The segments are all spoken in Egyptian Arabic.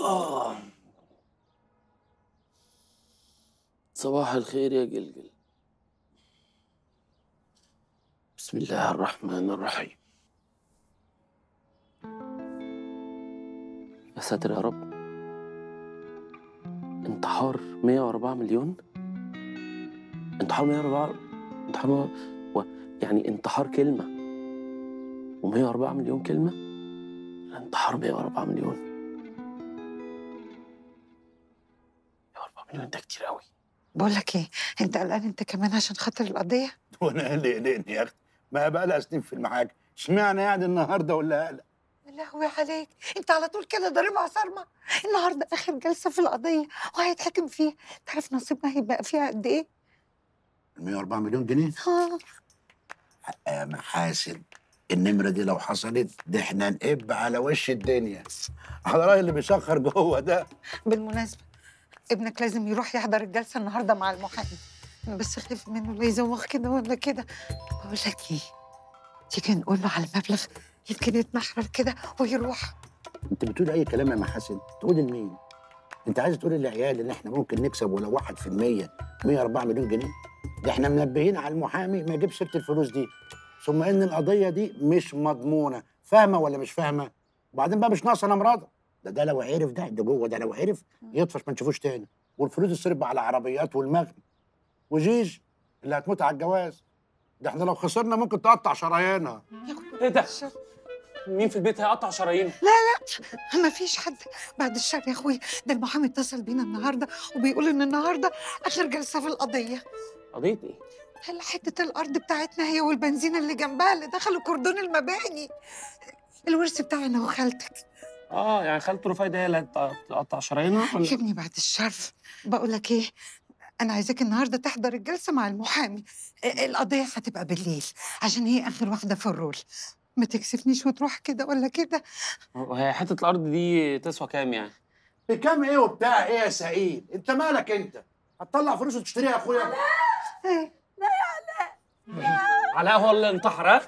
آه. صباح الخير يا جلجل بسم الله الرحمن الرحيم يا ساتر يا رب انتحار 104 مليون انتحار 104 انتحار و... يعني انتحار كلمة و104 مليون كلمة انتحار 104 مليون 104 مليون ده كتير قوي بقول لك ايه انت قلقان انت كمان عشان خاطر القضيه وانا ايه اللي قلقني يا اختي ما بقى لها سنين في المحاكم اشمعنى قاعد النهارده ولا قلق يا لهوي عليك انت على طول كده ضاربها صارمه النهارده اخر جلسه في القضيه وهيتحكم فيها تعرف نصيبنا هيبقى فيها قد ايه 104 مليون جنيه اه يا محاسن النمره دي لو حصلت ده احنا نقب على وش الدنيا على راي اللي بيشخر جوه ده بالمناسبه ابنك لازم يروح يحضر الجلسه النهارده مع المحامي أنا بس خايف منه لا يزوغ كده ولا كده بقول لك ايه تيجي نقول له على المبلغ يمكن يتمحرر كده ويروح انت بتقول اي كلام يا محاسن تقول لمين انت عايز تقول للعيال ان احنا ممكن نكسب ولو 1% 104 مليون جنيه ده احنا منبهين على المحامي ما يجيبش سيره الفلوس دي ثم ان القضيه دي مش مضمونه فاهمه ولا مش فاهمه وبعدين بقى مش ناقصه انا مراضه ده ده لو عرف ده ده جوه ده لو عرف يطفش ما نشوفوش تاني والفلوس تصرف بقى على عربيات والمغني وجيج اللي هتموت على الجواز ده احنا لو خسرنا ممكن تقطع شرايينها ايه ده؟ مين في البيت هيقطع شرايينه؟ ما فيش حد بعد الشر يا اخويا ده المحامي اتصل بينا النهارده وبيقول ان النهارده اخر جلسه في القضيه قضية ايه؟ هلا حته الارض بتاعتنا هي والبنزين اللي جنبها اللي دخلوا كردون المباني الورث بتاعنا وخالتك اه يعني خالته رفايدة هي اللي هتقطع- تقطع شرايينها ولا يا ابني بعد الشر بقول لك ايه انا عايزاك النهارده تحضر الجلسه مع المحامي ا- القضيه هتبقى بالليل عشان هي اخر واحده في الرول ما تكسفنيش وتروح كده ولا كده وهي حتة الأرض دي تسوى كام يعني؟ بكام ايه وبتاع ايه يا سعيد انت مالك انت هتطلع فلوس وتشتريها يا اخويا إيه؟ علاء هو اللي انتحر ها؟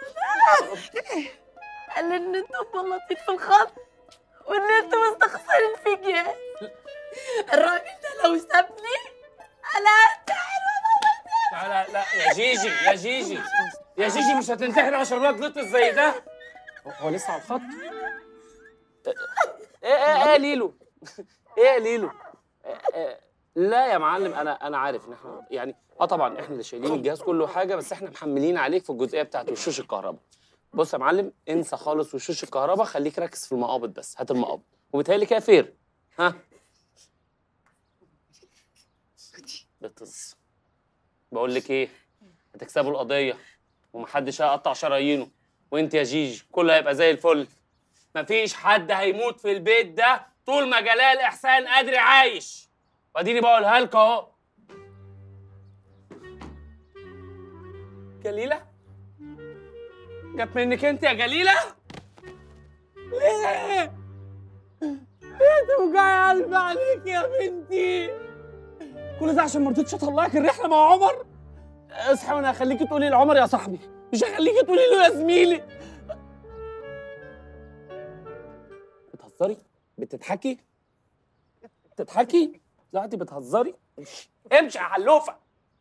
قال ان انتوا مبلطين في الخط وان انتوا مستخسرين فيك يا الراجل ده لو سابني انا هنتحر لا لا لا يا جيجي يا جيجي يا جيجي مش هتنتحر عشان الواد لطس زي ده هو- هو لسه على الخط ايه ايه ايه يا ليلو ايه يا ليلو إيه إيه لا يا معلم انا انا عارف ان احنا يعني اه طبعا احنا اللي شايلين الجهاز كله حاجه بس احنا محملين عليك في الجزئيه بتاعت وشوش الكهرباء بص يا معلم انسى خالص وشوش الكهرباء خليك ركز في المقابض بس هات المقابض وبيتهيألي كده فير ها بتص بقول لك ايه هتكسبوا القضيه ومحدش هيقطع شرايينه وانت يا جيجي كله هيبقى زي الفل مفيش حد هيموت في البيت ده طول ما جلال احسان قادر عايش واديني بقولها لك اهو جليله جت منك انت يا جليله ليه ليه توجعي قلبي عليك يا بنتي كل ده عشان ما رضيتش اطلعك الرحله مع عمر اصحى وانا هخليكي تقولي لعمر يا صاحبي مش هخليكي تقولي له يا زميلي بتهزري بتضحكي بتضحكي لا انت بتهزري امشي امشي يا حلوفه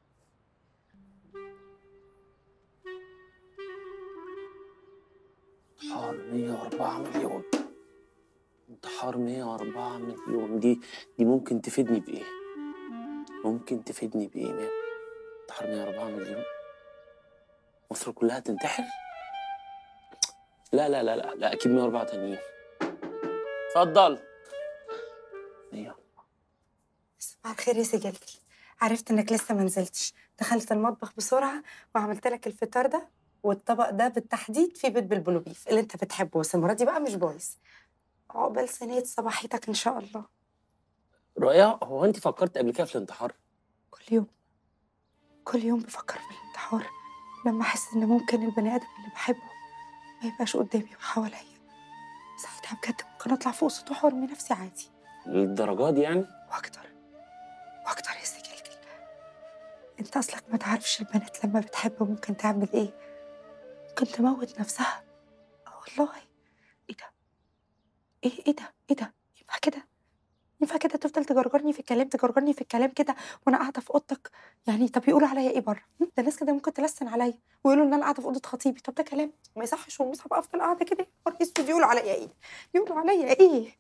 انتحار 104 مليون انتحار 104 مليون دي دي ممكن تفيدني بايه؟ ممكن تفيدني بايه؟ مية- انتحار 104 مليون مصر كلها تنتحر؟ لا لا لا لا لا اكيد 104 تانيين اتفضل 100 صباح الخير يا سجلجل عرفت انك لسه ما نزلتش دخلت المطبخ بسرعه وعملت لك الفطار ده والطبق ده بالتحديد فيه بيض بالبلوبيف اللي انت بتحبه بس المره دي بقى مش بايظ عقبال صينيه صباحيتك ان شاء الله رؤيا هو انت فكرت قبل كده في الانتحار؟ كل يوم كل يوم بفكر في الانتحار لما احس ان ممكن البني ادم اللي بحبه ما يبقاش قدامي وحواليا ساعتها بجد ممكن اطلع فوق سطوح وارمي نفسي عادي للدرجه دي يعني؟ واكتر واكتر يا سجلجل انت اصلك ما تعرفش البنات لما بتحب ممكن تعمل ايه ممكن تموت نفسها اه والله ايه ده ايه ايه ده ايه ده ينفع كده ينفع كده تفضل تجرجرني في الكلام تجرجرني في الكلام كده وانا قاعده في اوضتك يعني طب يقولوا عليا ايه بره هم؟ ده الناس كده ممكن تلسن عليا ويقولوا ان انا قاعده في اوضه خطيبي طب ده كلام ما يصحش ومش هبقى افضل قاعده كده يا نهار اسود يقولوا عليا ايه يقولوا عليا ايه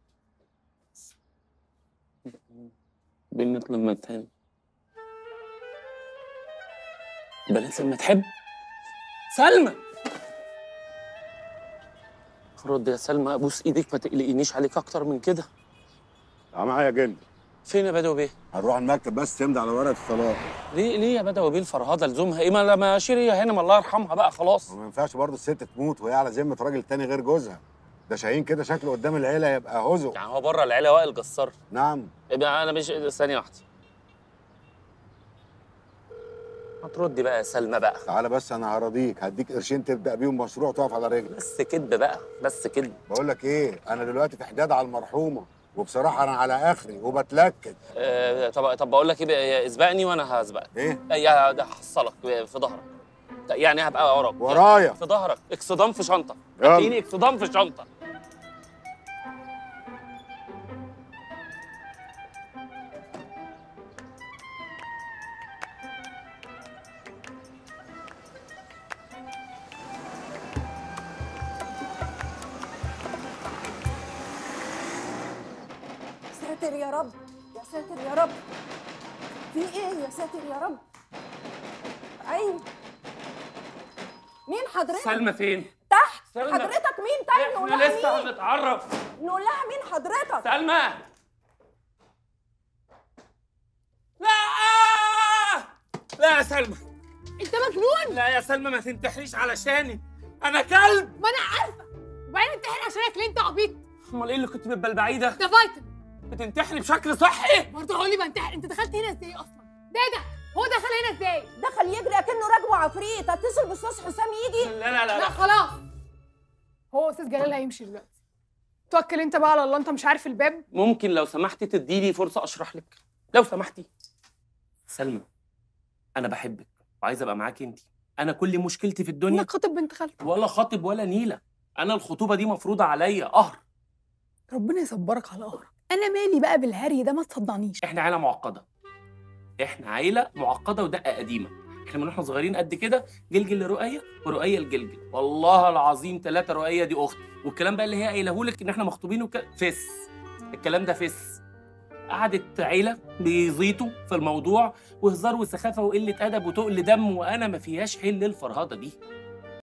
بنطلب من تاني بنات لما تحب سلمى رد يا سلمى ابوس ايدك ما تقلقينيش عليك اكتر من كده تعال معايا يا جندي فين يا بدوي بيه هنروح المكتب بس تمضي على ورقه الطلاق ليه ليه يا بدوي بيه الفرهده لزومها ايه ما لما شيري هنا ما الله يرحمها بقى خلاص وما ينفعش برضه الست تموت وهي على ذمه راجل تاني غير جوزها ده شاهين كده شكله قدام العيله يبقى هزو يعني هو بره العيله وائل جسار نعم يبقى انا مش ثانيه واحده ما تردي بقى يا سلمى بقى تعالى بس انا هرضيك هديك قرشين تبدا بيهم مشروع تقف على رجلك بس كدب بقى بس كدب بقول لك ايه انا دلوقتي في حداد على المرحومه وبصراحه انا على اخري وبتلكك آه طب طب بقول لك ايه بقى، اسبقني وانا هسبقك ايه آه، يا ده هحصلك في ظهرك يعني هبقى وراك ورايا في ظهرك اكسدام في شنطه يلا. هتلاقيني اكسدام في شنطه ساتر يا رب يا ساتر يا رب في ايه يا ساتر يا رب ايوه مين حضرتك سلمى فين؟ تحت سلمى. حضرتك مين طيب نقول احنا لها لسه مين هنتعرف نقول لها مين حضرتك سلمى لا لا يا سلمى انت مجنون لا يا سلمى ما تنتحريش علشاني انا كلب ما انا عارفه وبعدين انتحر عشانك ليه انت عبيط امال ايه اللي كنت بتبلبعيه ده؟ ده فايتن بتنتحري بشكل صحي برضه هقول لي بنتحر انت دخلت هنا ازاي اصلا ده ده هو دخل هنا ازاي دخل يجري اكنه راكبه عفريت اتصل باستاذ حسام يجي لا لا لا, لا لا. خلاص هو استاذ جلال هيمشي دلوقتي توكل انت بقى على الله انت مش عارف الباب ممكن لو سمحتي تديني فرصة أشرح لك لو سمحتي سلمى أنا بحبك وعايز أبقى معاكي أنت أنا كل مشكلتي في الدنيا انك خاطب بنت خالتك ولا خاطب ولا نيلة أنا الخطوبة دي مفروضة عليا قهر ربنا يصبرك على قهرك انا مالي بقى بالهري ده ما تصدعنيش إحنا عيلة معقدة إحنا عيلة معقدة ودقة قديمة إحنا من إحنا صغيرين قد كده جلجل لرؤية ورؤية لجلجل والله العظيم ثلاثة رؤية دي أختي والكلام بقى اللي هي قايله لك إن إحنا مخطوبين وك... فس الكلام ده فس قعدت عيلة بيزيطوا في الموضوع وهزار وسخافة وقلة أدب وتقل دم وأنا ما فيهاش حل الفرهدة دي